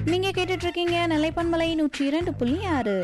நீங்க கேட்டுட்டு இருக்கீங்க நிலைப்பன்மலை நூற்றி இரண்டு புள்ளி ஆறு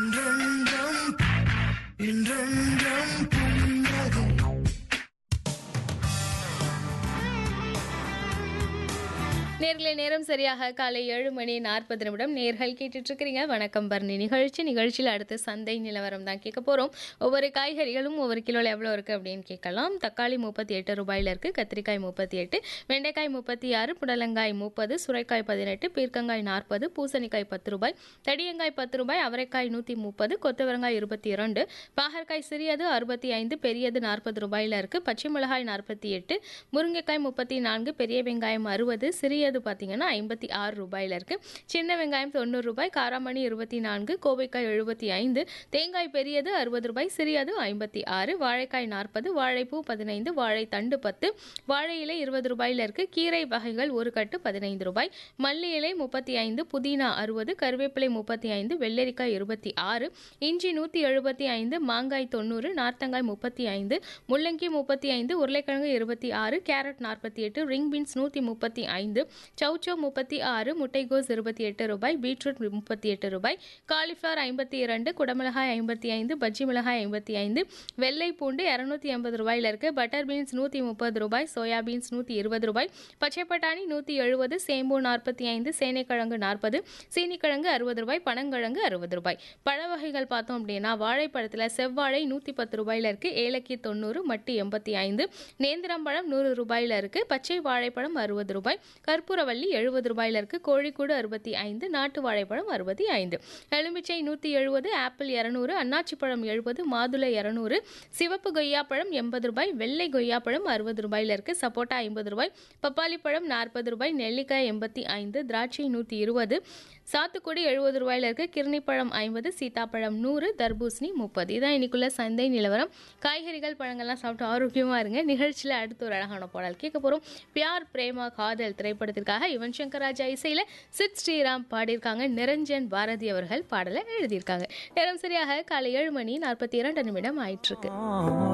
நேர்களே நேரம் சரியாக காலை ஏழு மணி நாற்பது நிமிடம் நேர்கள் கேட்டுட்டு இருக்கிறீங்க வணக்கம் பர்ணி நிகழ்ச்சி நிகழ்ச்சியில் அடுத்து சந்தை நிலவரம் தான் கேட்க போகிறோம் ஒவ்வொரு காய்கறிகளும் ஒவ்வொரு கிலோவில் எவ்வளோ இருக்குது அப்படின்னு கேட்கலாம் தக்காளி முப்பத்தி எட்டு ரூபாயில் இருக்குது கத்திரிக்காய் முப்பத்தி எட்டு வெண்டைக்காய் முப்பத்தி ஆறு புடலங்காய் முப்பது சுரைக்காய் பதினெட்டு பீர்க்கங்காய் நாற்பது பூசணிக்காய் பத்து ரூபாய் தடியங்காய் பத்து ரூபாய் அவரைக்காய் நூற்றி முப்பது கொத்தவரங்காய் இருபத்தி இரண்டு பாகற்காய் சிறியது அறுபத்தி ஐந்து பெரியது நாற்பது ரூபாயில் இருக்குது பச்சை மிளகாய் நாற்பத்தி எட்டு முருங்கைக்காய் முப்பத்தி நான்கு பெரிய வெங்காயம் அறுபது சிறியது பார்த்தீங்கன்னா ஐம்பத்தி ஆறு ரூபாயில் இருக்குது சின்ன வெங்காயம் தொண்ணூறு ரூபாய் காராமணி இருபத்தி நான்கு கோவைக்காய் எழுபத்தி ஐந்து தேங்காய் பெரியது அறுபது ரூபாய் சிறியது ஐம்பத்தி ஆறு வாழைக்காய் நாற்பது வாழைப்பூ பதினைந்து வாழைத்தண்டு பத்து வாழை இலை இருபது ரூபாயில் இருக்குது கீரை வகைகள் ஒரு கட்டு பதினைந்து ரூபாய் மல்லி இலை முப்பத்தி ஐந்து புதினா அறுபது கருவேப்பிலை முப்பத்தி ஐந்து வெள்ளரிக்காய் இருபத்தி ஆறு இஞ்சி நூற்றி எழுபத்தி ஐந்து மாங்காய் தொண்ணூறு நார்த்தங்காய் முப்பத்தி ஐந்து முள்ளங்கி முப்பத்தி ஐந்து உருளைக்கிழங்கு இருபத்தி ஆறு கேரட் நாற்பத்தி எட்டு ரிங் பீன்ஸ் நூற்றி முப்பத்தி ஐந்து சௌச்சோ முப்பத்தி ஆறு முட்டைகோஸ் இருபத்தி எட்டு ரூபாய் பீட்ரூட் முப்பத்தி எட்டு ரூபாய் காலிஃப்ளவர் ஐம்பத்தி இரண்டு குடமிளகாய் ஐம்பத்தி ஐந்து பஜ்ஜி மிளகாய் ஐம்பத்தி ஐந்து வெள்ளை பூண்டு இரநூத்தி எண்பது ரூபாயில் இருக்கு பட்டர் பீன்ஸ் நூற்றி முப்பது ரூபாய் சோயா பீன்ஸ் நூற்றி இருபது ரூபாய் பச்சை பட்டாணி நூற்றி எழுபது சேம்பு நாற்பத்தி ஐந்து சேனைக்கிழங்கு நாற்பது சீனிக்கிழங்கு அறுபது ரூபாய் பனங்கிழங்கு அறுபது ரூபாய் பழ வகைகள் பார்த்தோம் அப்படின்னா வாழைப்பழத்தில் செவ்வாழை நூற்றி பத்து ரூபாயில் இருக்கு ஏலக்கி தொண்ணூறு மட்டி எண்பத்தி ஐந்து நேந்திரம்பழம் நூறு ரூபாயில் இருக்கு பச்சை வாழைப்பழம் அறுபது ரூபாய் கற்பூரவள்ளி எழுபது ரூபாயில் இருக்கு கோழிக்கூடு அறுபத்தி ஐந்து நாட்டு வாழைப்பழம் அறுபத்தி ஐந்து எலுமிச்சை நூற்றி எழுபது ஆப்பிள் இரநூறு அன்னாச்சி பழம் எழுபது மாதுளை இரநூறு சிவப்பு கொய்யாப்பழம் எண்பது ரூபாய் வெள்ளை கொய்யாப்பழம் அறுபது ரூபாயில் இருக்கு சப்போட்டா ஐம்பது ரூபாய் பப்பாளி பழம் நாற்பது ரூபாய் நெல்லிக்காய் எண்பத்தி ஐந்து திராட்சை நூற்றி இருபது சாத்துக்குடி எழுபது ரூபாயில் இருக்கு கிருணிப்பழம் ஐம்பது சீதாப்பழம் நூறு தர்பூசணி முப்பது இதான் இன்னைக்குள்ள சந்தை நிலவரம் காய்கறிகள் பழங்கள்லாம் சாப்பிட்டு ஆரோக்கியமாக இருங்க நிகழ்ச்சியில் அடுத்து ஒரு அழகான பாடல் கேட்க போகிறோம் பியார் பிரேமா காதல் திரைப்படத்திற்காக யுவன் சங்கர் ராஜா இசையில் சித் ஸ்ரீராம் பாடியிருக்காங்க நிரஞ்சன் பாரதி அவர்கள் பாடலை எழுதியிருக்காங்க நேரம் சரியாக காலை ஏழு மணி நாற்பத்தி இரண்டு நிமிடம் ஆயிட்டிருக்கு